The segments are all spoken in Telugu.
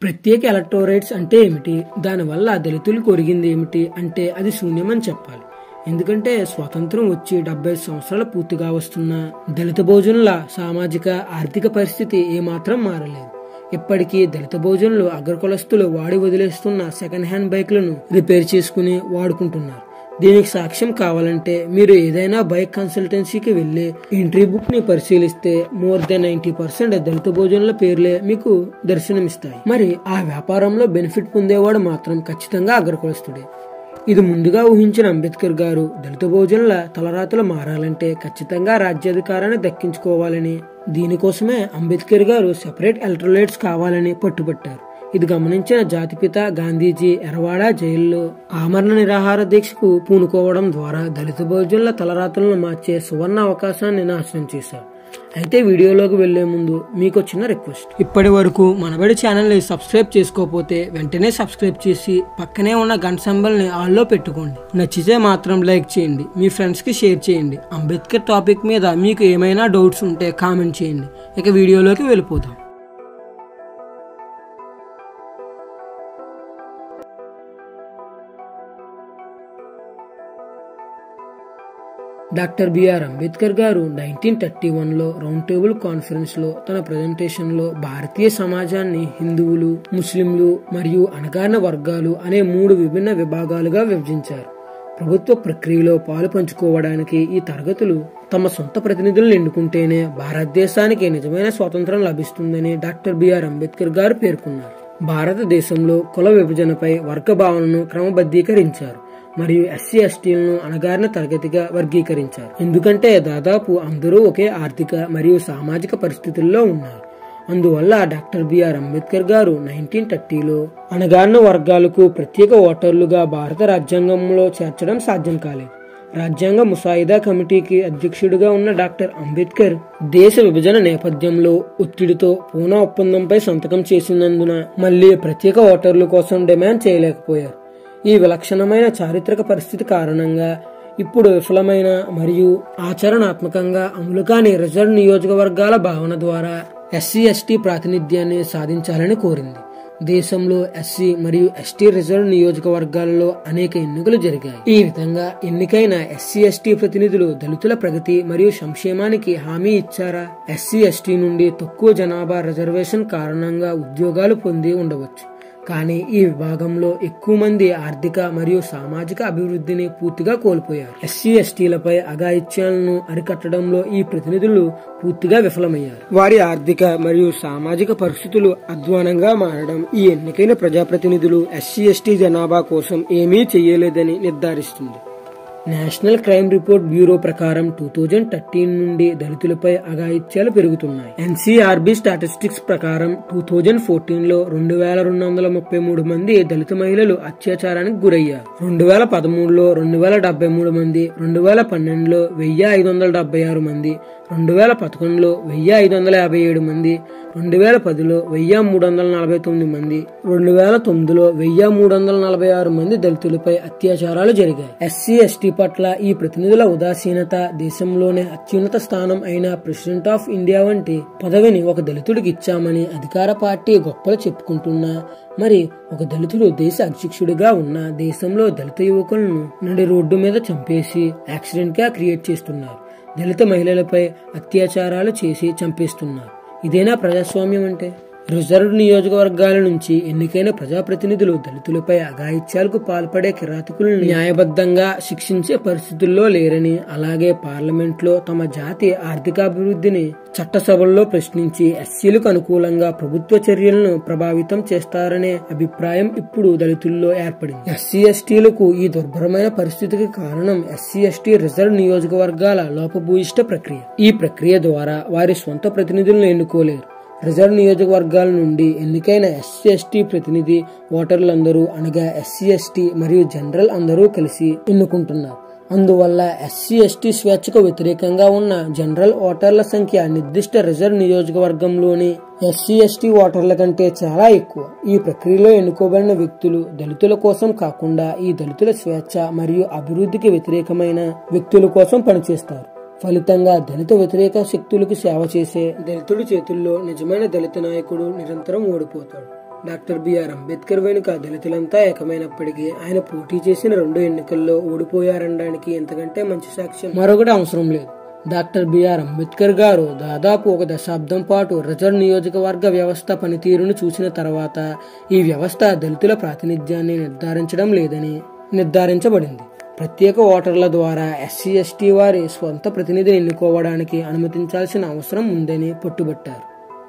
ప్రత్యేక ఎలక్టోరేట్స్ అంటే ఏమిటి దానివల్ల దళితులకు ఒరిగింది ఏమిటి అంటే అది శూన్యమని చెప్పాలి ఎందుకంటే స్వాతంత్రం వచ్చి డెబ్బై సంవత్సరాలు పూర్తిగా వస్తున్న దళిత భోజనుల సామాజిక ఆర్థిక పరిస్థితి ఏమాత్రం మారలేదు ఇప్పటికీ దళిత భోజనులు అగ్రకులస్తులు వాడి వదిలేస్తున్న సెకండ్ హ్యాండ్ బైక్లను రిపేర్ చేసుకుని వాడుకుంటున్నారు దీనికి సాక్ష్యం కావాలంటే మీరు ఏదైనా బైక్ కన్సల్టెన్సీకి వెళ్లి ఎంట్రీ బుక్ ని పరిశీలిస్తే మోర్ దెన్ నైన్టీ పర్సెంట్ దళిత భోజనుల పేర్లే మీకు దర్శనమిస్తాయి మరి ఆ వ్యాపారంలో బెనిఫిట్ పొందేవాడు మాత్రం ఖచ్చితంగా అగ్రకులస్తుడే ఇది ముందుగా ఊహించిన అంబేద్కర్ గారు దళిత భోజనుల తలరాతలు మారాలంటే ఖచ్చితంగా రాజ్యాధికారాన్ని దక్కించుకోవాలని దీనికోసమే అంబేద్కర్ గారు సెపరేట్ ఎలక్ట్రోలైట్స్ కావాలని పట్టుబట్టారు ఇది గమనించిన జాతిపిత గాంధీజీ ఎరవాడ జైల్లో ఆమరణ నిరాహార దీక్షకు పూనుకోవడం ద్వారా దళిత భోజనుల తలరాతలను మార్చే సువర్ణ అవకాశాన్ని నాశనం చేశారు అయితే వీడియోలోకి వెళ్లే ముందు మీకు చిన్న రిక్వెస్ట్ ఇప్పటి వరకు మనబడి ఛానల్ని సబ్స్క్రైబ్ చేసుకోకపోతే వెంటనే సబ్స్క్రైబ్ చేసి పక్కనే ఉన్న గంట సింబల్ని ఆల్లో పెట్టుకోండి నచ్చితే మాత్రం లైక్ చేయండి మీ ఫ్రెండ్స్కి షేర్ చేయండి అంబేద్కర్ టాపిక్ మీద మీకు ఏమైనా డౌట్స్ ఉంటే కామెంట్ చేయండి ఇక వీడియోలోకి వెళ్ళిపోదాం doctor BR Ambedkar garu nineteen thirty వన్లో రౌండ్ టేబుల్ కాన్ఫరెన్స్లో తన ప్రజెంటేషన్లో భారతీయ సమాజాన్ని హిందువులు ముస్లింలు మరియు అణగారిన వర్గాలు అనే మూడు విభిన్న విభాగాలుగా విభజించారు ప్రభుత్వ ప్రక్రియలో పాలు పంచుకోవడానికి ఈ తరగతులు తమ సొంత ప్రతినిధులను ఎన్నుకుంటేనే భారతదేశానికి నిజమైన స్వాతంత్రం లభిస్తుందని డాక్టర్ బిఆర్ అంబేద్కర్ గారు పేర్కొన్నారు భారతదేశంలో కుల విభజనపై వర్గ భావనను క్రమబద్ధీకరించారు మరియు ఎస్సీ ఎస్టీలను అణగారిన తరగతిగా వర్గీకరించారు ఎందుకంటే దాదాపు అందరూ ఒకే ఆర్థిక మరియు సామాజిక పరిస్థితుల్లో ఉన్నారు అందువల్ల doctor BR Ambedkar garu nineteen థర్టీలో అణగారిన వర్గాలకు ప్రత్యేక ఓటర్లుగా భారత రాజ్యాంగంలో చేర్చడం సాధ్యం కాలేదు రాజ్యాంగ ముసాయిదా కమిటీకి అధ్యక్షుడిగా ఉన్న డాక్టర్ అంబేద్కర్ దేశ విభజన నేపథ్యంలో ఒత్తిడితో పూనా ఒప్పందంపై సంతకం చేసినందున మళ్లీ ప్రత్యేక ఓటర్ల కోసం డిమాండ్ చేయలేకపోయారు ఈ విలక్షణమైన చారిత్రక పరిస్థితి కారణంగా ఇప్పుడు విఫలమైన మరియు ఆచరణాత్మకంగా అమలు కాని రిజర్వ్ నియోజకవర్గాల భావన ద్వారా ఎస్సీ ఎస్టీ ప్రాతినిధ్యాన్ని సాధించాలని కోరింది దేశంలో ఎస్సీ మరియు ఎస్టీ రిజర్వ్ నియోజకవర్గాలలో అనేక ఎన్నికలు జరిగాయి ఈ విధంగా ఎన్నికైన ఎస్సీ ఎస్టీ ప్రతినిధులు దళితుల ప్రగతి మరియు సంక్షేమానికి హామీ ఇచ్చారా ఎస్సీ ఎస్టీ నుండి తక్కువ జనాభా రిజర్వేషన్ కారణంగా ఉద్యోగాలు పొంది ఉండవచ్చు కానీ ఈ విభాగంలో ఎక్కువ మంది ఆర్థిక మరియు సామాజిక అభివృద్ధిని పూర్తిగా కోల్పోయారు ఎస్సీ ఎస్టీలపై అఘాయిత్యాలను అరికట్టడంలో ఈ ప్రతినిధులు పూర్తిగా విఫలమయ్యారు వారి ఆర్థిక మరియు సామాజిక పరిస్థితులు అధ్వానంగా మారడం ఈ ఎన్నికైన ప్రజాప్రతినిధులు ఎస్సీ ఎస్టీ జనాభా కోసం ఏమీ చేయలేదని నిర్ధారిస్తుంది నేషనల్ క్రైమ్ రిపోర్ట్ బ్యూరో ప్రకారం టూ థౌజండ్ థర్టీన్ నుండి దళితులపై అఘాయిత్యాలు పెరుగుతున్నాయి ఎన్సీఆర్బి స్టాటిస్టిక్స్ ప్రకారం టూ థౌజండ్ ఫోర్టీన్ లో రెండు వేల రెండు వందల ముప్పై మూడు మంది దళిత మహిళలు అత్యాచారానికి గురయ్యారు రెండు వేల పదమూడులో రెండు వేల డెబ్బై మూడు మంది రెండు వేల పన్నెండులో వెయ్యి ఐదు వందల డెబ్బై ఆరు మంది రెండు వేల పదకొండులో వెయ్యి ఐదు వందల యాభై ఏడు మంది రెండు వేల పదిలో వెయ్యి మూడు వందల నలభై తొమ్మిది మంది రెండు వేల తొమ్మిదిలో వెయ్యి మూడు వందల నలభై ఆరు మంది దళితులపై అత్యాచారాలు జరిగాయి ఎస్సీ ఎస్టీ పట్ల ఈ ప్రతినిధుల ఉదాసీనత దేశంలోనే అత్యున్నత స్థానం అయిన ప్రెసిడెంట్ ఆఫ్ ఇండియా వంటి పదవిని ఒక దళితుడికి ఇచ్చామని అధికార పార్టీ గొప్పలు చెప్పుకుంటున్నా మరి ఒక దళితుడు దేశ అధ్యక్షుడిగా ఉన్న దేశంలో దళిత యువకులను నడి రోడ్డు మీద చంపేసి యాక్సిడెంట్ గా క్రియేట్ చేస్తున్నారు దళిత మహిళలపై అత్యాచారాలు చేసి చంపేస్తున్నారు ఇదేనా ప్రజాస్వామ్యం అంటే రిజర్వ్ నియోజకవర్గాల నుంచి ఎన్నికైన ప్రజాప్రతినిధులు దళితులపై అఘాయిత్యాలకు పాల్పడే కిరాతకులను న్యాయబద్ధంగా శిక్షించే పరిస్థితుల్లో లేరని అలాగే పార్లమెంట్ లో తమ జాతి ఆర్థికాభివృద్ధిని చట్టసభల్లో ప్రశ్నించి ఎస్సీలకు అనుకూలంగా ప్రభుత్వ చర్యలను ప్రభావితం చేస్తారనే అభిప్రాయం ఇప్పుడు దళితుల్లో ఏర్పడింది ఎస్సీ ఎస్టీలకు ఈ దుర్భరమైన పరిస్థితికి కారణం ఎస్సీ ఎస్టీ రిజర్వ్ నియోజకవర్గాల లోపభూయిష్ట ప్రక్రియ ఈ ప్రక్రియ ద్వారా వారి సొంత ప్రతినిధులను ఎన్నుకోలేరు రిజర్వ్ నియోజకవర్గాల నుండి ఎన్నికైన ఎస్సీ ఎస్టీ ప్రతినిధి ఓటర్లందరూ అనగా ఎస్సీ ఎస్టీ మరియు జనరల్ అందరూ కలిసి ఎన్నుకుంటున్నారు అందువల్ల ఎస్సీ ఎస్టీ స్వేచ్ఛకు వ్యతిరేకంగా ఉన్న జనరల్ ఓటర్ల సంఖ్య నిర్దిష్ట రిజర్వ్ నియోజకవర్గంలోని ఎస్సీ ఎస్టీ ఓటర్ల కంటే చాలా ఎక్కువ ఈ ప్రక్రియలో ఎన్నుకోబడిన వ్యక్తులు దళితుల కోసం కాకుండా ఈ దళితుల స్వేచ్ఛ మరియు అభివృద్ధికి వ్యతిరేకమైన వ్యక్తుల కోసం పనిచేస్తారు ఫలితంగా దళిత వ్యతిరేక శక్తులకు సేవ చేసే దళితుడి చేతుల్లో నిజమైన దళిత నాయకుడు నిరంతరం ఓడిపోతాడు డాక్టర్ బిఆర్ అంబేద్కర్ వెనుక దళితులంతా ఏకమైనప్పటికీ ఆయన పోటీ చేసిన రెండు ఎన్నికల్లో ఓడిపోయారనడానికి ఎంతకంటే మంచి సాక్ష్యం మరొకటి అవసరం లేదు డాక్టర్ బిఆర్ అంబేద్కర్ గారు దాదాపు ఒక దశాబ్దం పాటు రిజర్వ్ నియోజకవర్గ వ్యవస్థ పనితీరును చూసిన తర్వాత ఈ వ్యవస్థ దళితుల ప్రాతినిధ్యాన్ని నిర్ధారించడం లేదని నిర్ధారించబడింది ప్రత్యేక ఓటర్ల ద్వారా ఎస్సీ ఎస్టీ వారి స్వంత ప్రతినిధిని ఎన్నుకోవడానికి అనుమతించాల్సిన అవసరం ఉందని పట్టుబట్టారు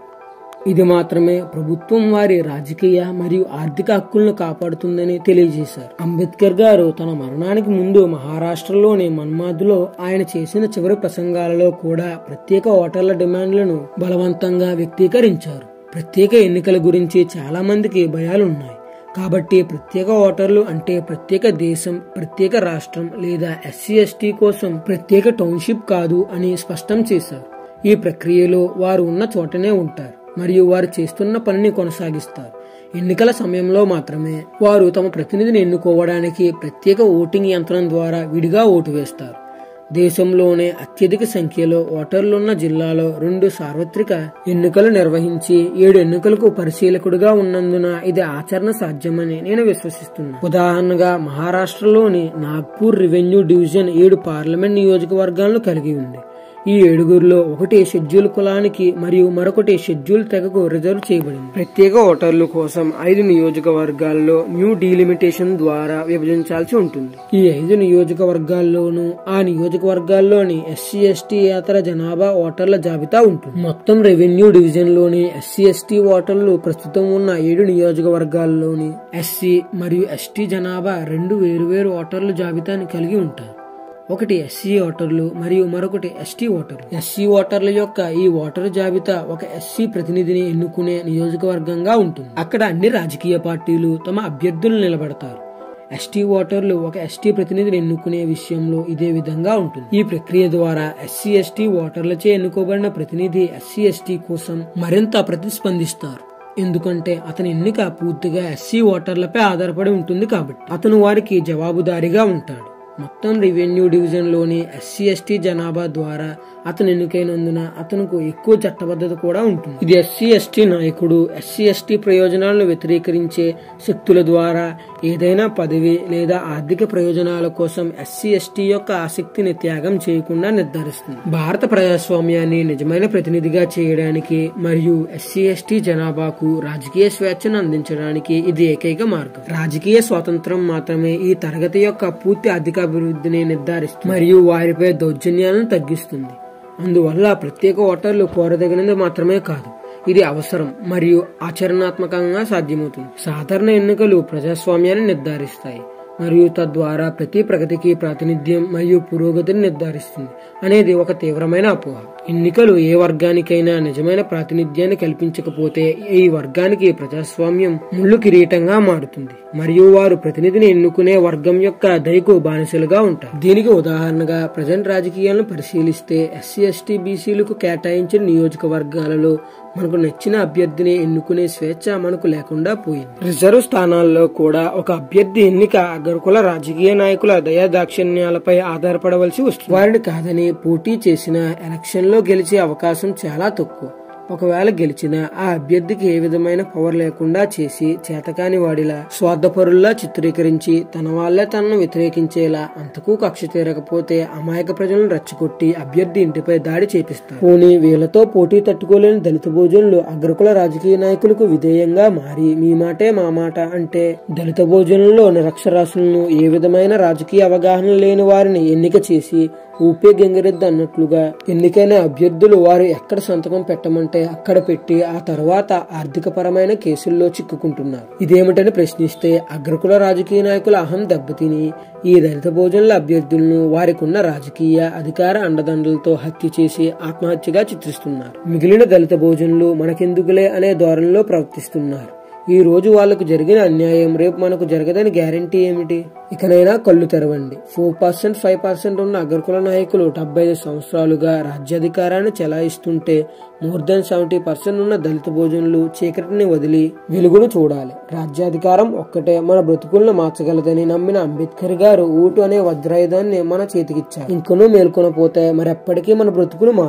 ఇది మాత్రమే ప్రభుత్వం వారి రాజకీయ మరియు ఆర్థిక హక్కులను కాపాడుతుందని తెలియజేశారు అంబేద్కర్ గారు తన మరణానికి ముందు మహారాష్ట్రలోని మన్మాద్లో ఆయన చేసిన చివరి ప్రసంగాలలో కూడా ప్రత్యేక ఓటర్ల డిమాండ్లను బలవంతంగా వ్యక్తీకరించారు ప్రత్యేక ఎన్నికల గురించి చాలా మందికి భయాలున్నాయి కాబట్టి ప్రత్యేక ఓటర్లు అంటే ప్రత్యేక దేశం ప్రత్యేక రాష్ట్రం లేదా ఎస్సీ ఎస్టీ కోసం ప్రత్యేక టౌన్షిప్ కాదు అని స్పష్టం చేశారు ఈ ప్రక్రియలో వారు ఉన్న చోటనే ఉంటారు మరియు వారు చేస్తున్న పనిని కొనసాగిస్తారు ఎన్నికల సమయంలో మాత్రమే వారు తమ ప్రతినిధిని ఎన్నుకోవడానికి ప్రత్యేక ఓటింగ్ యంత్రం ద్వారా విడిగా ఓటు వేస్తారు దేశంలోనే అత్యధిక సంఖ్యలో ఓటర్లున్న జిల్లాలో రెండు సార్వత్రిక ఎన్నికలు నిర్వహించి ఏడు ఎన్నికలకు పరిశీలకుడిగా ఉన్నందున ఇది ఆచరణ సాధ్యమని నేను విశ్వసిస్తున్నాను ఉదాహరణగా మహారాష్ట్రలోని నాగ్పూర్ రెవెన్యూ డివిజన్ ఏడు పార్లమెంట్ నియోజకవర్గాలను కలిగి ఉంది ఈ ఏడుగురిలో ఒకటి షెడ్యూల్ కులానికి మరియు మరొకటి షెడ్యూల్ తెగకు రిజర్వ్ చేయబడింది ప్రత్యేక ఓటర్ల కోసం ఐదు నియోజకవర్గాల్లో న్యూ డీలిమిటేషన్ ద్వారా విభజించాల్సి ఉంటుంది ఈ ఐదు నియోజకవర్గాల్లోనూ ఆ నియోజకవర్గాల్లోని ఎస్సీ ఎస్టీ ఇతర జనాభా ఓటర్ల జాబితా ఉంటుంది మొత్తం రెవెన్యూ డివిజన్ లోని ఎస్సీ ఎస్టీ ఓటర్లు ప్రస్తుతం ఉన్న ఏడు నియోజకవర్గాల్లోని ఎస్సీ మరియు ఎస్టీ జనాభా రెండు వేరువేరు ఓటర్ల జాబితాని కలిగి ఉంటారు ఒకటి ఎస్సీ ఓటర్లు మరియు మరొకటి ఎస్టీ ఓటర్లు ఎస్సీ ఓటర్ల యొక్క ఈ ఓటరు జాబితా ఒక ఎస్సీ ప్రతినిధిని ఎన్నుకునే నియోజకవర్గంగా ఉంటుంది అక్కడ అన్ని రాజకీయ పార్టీలు తమ అభ్యర్థులు నిలబడతారు ఎస్టీ ఓటర్లు ఒక ఎస్టీ ప్రతినిధిని ఎన్నుకునే విషయంలో ఇదే విధంగా ఉంటుంది ఈ ప్రక్రియ ద్వారా ఎస్సీ ఎస్టీ ఓటర్లచే ఎన్నుకోబడిన ప్రతినిధి ఎస్సీ ఎస్టీ కోసం మరింత ప్రతిస్పందిస్తారు ఎందుకంటే అతని ఎన్నిక పూర్తిగా ఎస్సీ ఓటర్లపై ఆధారపడి ఉంటుంది కాబట్టి అతను వారికి జవాబుదారీగా ఉంటాడు మొత్తం రెవెన్యూ డివిజన్ లోని ఎస్సీ ఎస్టీ జనాభా ద్వారా అతను ఎన్నికైనందున అతనుకు ఎక్కువ చట్టబద్ధత కూడా ఉంటుంది ఇది ఎస్సీ ఎస్టీ నాయకుడు ఎస్సీ ఎస్టీ ప్రయోజనాలను వ్యతిరేకరించే శక్తుల ద్వారా ఏదైనా పదవి లేదా ఆర్థిక ప్రయోజనాల కోసం ఎస్సీ ఎస్టీ యొక్క ఆసక్తిని త్యాగం చేయకుండా నిర్ధారిస్తుంది భారత ప్రజాస్వామ్యాన్ని నిజమైన ప్రతినిధిగా చేయడానికి మరియు ఎస్సీ ఎస్టీ జనాభాకు రాజకీయ స్వేచ్ఛను అందించడానికి ఇది ఏకైక మార్గం రాజకీయ స్వాతంత్రం మాత్రమే ఈ తరగతి యొక్క పూర్తి అధికాభివృద్ధిని నిర్ధారిస్తుంది మరియు వారిపై దౌర్జన్యాలను తగ్గిస్తుంది అందువల్ల ప్రత్యేక ఓటర్లు కోరదగినది మాత్రమే కాదు ఇది అవసరం మరియు ఆచరణాత్మకంగా సాధ్యమవుతుంది సాధారణ ఎన్నికలు ప్రజాస్వామ్యాన్ని నిర్ధారిస్తాయి మరియు తద్వారా ప్రతి ప్రగతికి ప్రాతినిధ్యం మరియు పురోగతిని నిర్ధారిస్తుంది అనేది ఒక తీవ్రమైన అపోహ ఎన్నికలు ఏ వర్గానికైనా నిజమైన ప్రాతినిధ్యాన్ని కల్పించకపోతే ఈ వర్గానికి ప్రజాస్వామ్యం ముళ్ళు కిరీటంగా మారుతుంది మరియు వారు ప్రతినిధిని ఎన్నుకునే వర్గం యొక్క దయకు బానిసలుగా ఉంటారు దీనికి ఉదాహరణగా ప్రజెంట్ రాజకీయాలను పరిశీలిస్తే ఎస్సీ ఎస్టీ బీసీలకు కేటాయించిన నియోజకవర్గాలలో మనకు నచ్చిన అభ్యర్థిని ఎన్నుకునే స్వేచ్ఛ మనకు లేకుండా పోయింది రిజర్వ్ స్థానాల్లో కూడా ఒక అభ్యర్థి ఎన్నిక అగ్రకుల రాజకీయ నాయకుల దయాదాక్షిణ్యాలపై ఆధారపడవలసి వస్తుంది వారిని కాదని పోటీ చేసిన ఎలక్షన్ లో గెలిచే అవకాశం చాలా తక్కువ ఒకవేళ గెలిచినా ఆ అభ్యర్థికి ఏ విధమైన పవర్ లేకుండా చేసి చేతకాని వాడిలా స్వార్థపరుల్లా చిత్రీకరించి తన వాళ్లే తనను వ్యతిరేకించేలా అంతకు కక్ష తీరకపోతే అమాయక ప్రజలను రెచ్చగొట్టి అభ్యర్థి ఇంటిపై దాడి చేపిస్తారు పోనీ వీళ్లతో పోటీ తట్టుకోలేని దళిత భోజనులు అగ్రకుల రాజకీయ నాయకులకు విధేయంగా మారి మీ మాటే మా మాట అంటే దళిత భోజనంలో నిరక్షరాస్యులను ఏ విధమైన రాజకీయ అవగాహన లేని వారిని ఎన్నిక చేసి ఊపే గంగిరెద్దు అన్నట్లుగా ఎన్నికైన అభ్యర్థులు వారు ఎక్కడ సంతకం పెట్టమంటే అక్కడ పెట్టి ఆ తర్వాత ఆర్థిక పరమైన కేసుల్లో చిక్కుకుంటున్నారు ఇదేమిటని ప్రశ్నిస్తే అగ్రకుల రాజకీయ నాయకుల అహం దెబ్బతిని ఈ దళిత భోజనుల అభ్యర్థులను వారికున్న రాజకీయ అధికార అండదండలతో హత్య చేసి ఆత్మహత్యగా చిత్రిస్తున్నారు మిగిలిన దళిత భోజనులు మనకెందుకులే అనే ధోరణిలో ప్రవర్తిస్తున్నారు ఈ రోజు వాళ్లకు జరిగిన అన్యాయం రేపు మనకు జరగదని గ్యారంటీ ఏమిటి ఇకనైనా కళ్ళు తెరవండి ఫోర్ పర్సెంట్ ఫైవ్ పర్సెంట్ ఉన్న అగ్రకుల నాయకులు డెబ్బై ఐదు సంవత్సరాలుగా రాజ్యాధికారాన్ని చెలాయిస్తుంటే మోర్ దెన్ సెవెంటీ పర్సెంట్ ఉన్న దళిత భోజనులు చీకటిని వదిలి వెలుగును చూడాలి రాజ్యాధికారం ఒక్కటే మన బ్రతుకులను మార్చగలదని నమ్మిన అంబేద్కర్ గారు ఊటు అనే వజ్రాయుధాన్ని మన చేతికిచ్చారు ఇంకనూ మేల్కొనపోతే మరెప్పటికీ మన బ్రతుకులు మారు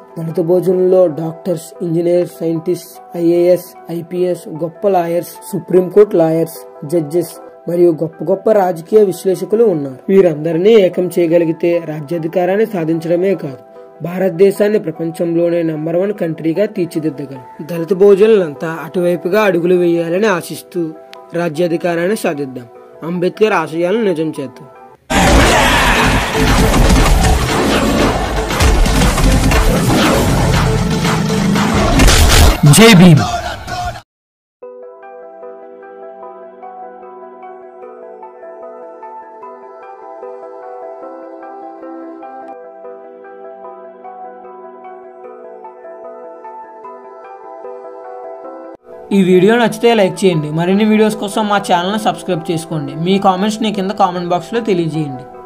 దళిత భోజనంలో doctors engineers scientist IAS IPS గొప్ప లాయర్స్ సుప్రీంకోర్టు లాయర్స్ జడ్జెస్ మరియు గొప్ప గొప్ప రాజకీయ విశ్లేషకులు ఉన్నారు వీరందరినీ ఏకం చేయగలిగితే రాజ్యాధికారాన్ని సాధించడమే కాదు భారతదేశాన్ని ప్రపంచంలోనే నంబర్ వన్ కంట్రీగా తీర్చిదిద్దగలం దళిత భోజనులంతా అటువైపుగా అడుగులు వేయాలని ఆశిస్తూ రాజ్యాధికారాన్ని సాధిద్దాం అంబేద్కర్ ఆశయాలను నిజం చేద్దాం జై భీమ్ ఈ వీడియో నచ్చితే లైక్ చేయండి మరిన్ని వీడియోస్ కోసం మా ఛానల్ని సబ్స్క్రైబ్ చేసుకోండి మీ కామెంట్స్ని కింద కామెంట్ బాక్స్లో తెలియజేయండి